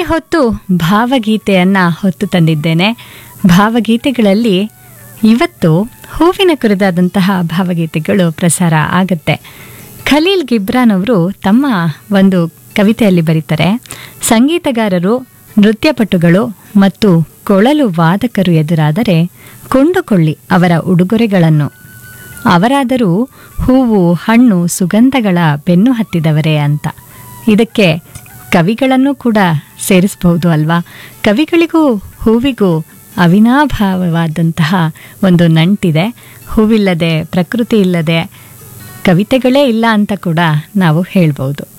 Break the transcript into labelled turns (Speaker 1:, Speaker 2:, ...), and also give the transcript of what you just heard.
Speaker 1: ಹೊತ್ತು ಭಾವಗೀತೆಯನ್ನು ಹೊತ್ತು ತಂದಿದ್ದೇನೆ ಭಾವಗೀತೆಗಳಲ್ಲಿ ಇವತ್ತು ಹೂವಿನ ಕುರಿತಾದಂತಹ ಭಾವಗೀತೆಗಳು ಪ್ರಸಾರ ಆಗುತ್ತೆ ಖಲೀಲ್ ಗಿಬ್ರಾನ್ ಅವರು ತಮ್ಮ ಒಂದು ಕವಿತೆಯಲ್ಲಿ ಬರೀತಾರೆ ಸಂಗೀತಗಾರರು ನೃತ್ಯಪಟುಗಳು ಮತ್ತು ಕೊಳಲು ವಾದಕರು ಎದುರಾದರೆ ಕೊಂಡುಕೊಳ್ಳಿ ಅವರ ಉಡುಗೊರೆಗಳನ್ನು ಅವರಾದರೂ ಹೂವು ಹಣ್ಣು ಸುಗಂಧಗಳ ಬೆನ್ನು ಹತ್ತಿದವರೇ ಅಂತ ಇದಕ್ಕೆ ಕವಿಗಳನ್ನು ಕೂಡ ಸೇರಿಸಬಹುದು ಅಲ್ವಾ ಕವಿಗಳಿಗೂ ಹೂವಿಗೂ ಅವಿನಾಭಾವವಾದಂತಹ ಒಂದು ನಂಟಿದೆ ಹೂವಿಲ್ಲದೆ ಪ್ರಕೃತಿ ಇಲ್ಲದೆ ಕವಿತೆಗಳೇ ಇಲ್ಲ ಅಂತ ಕೂಡ ನಾವು ಹೇಳ್ಬೋದು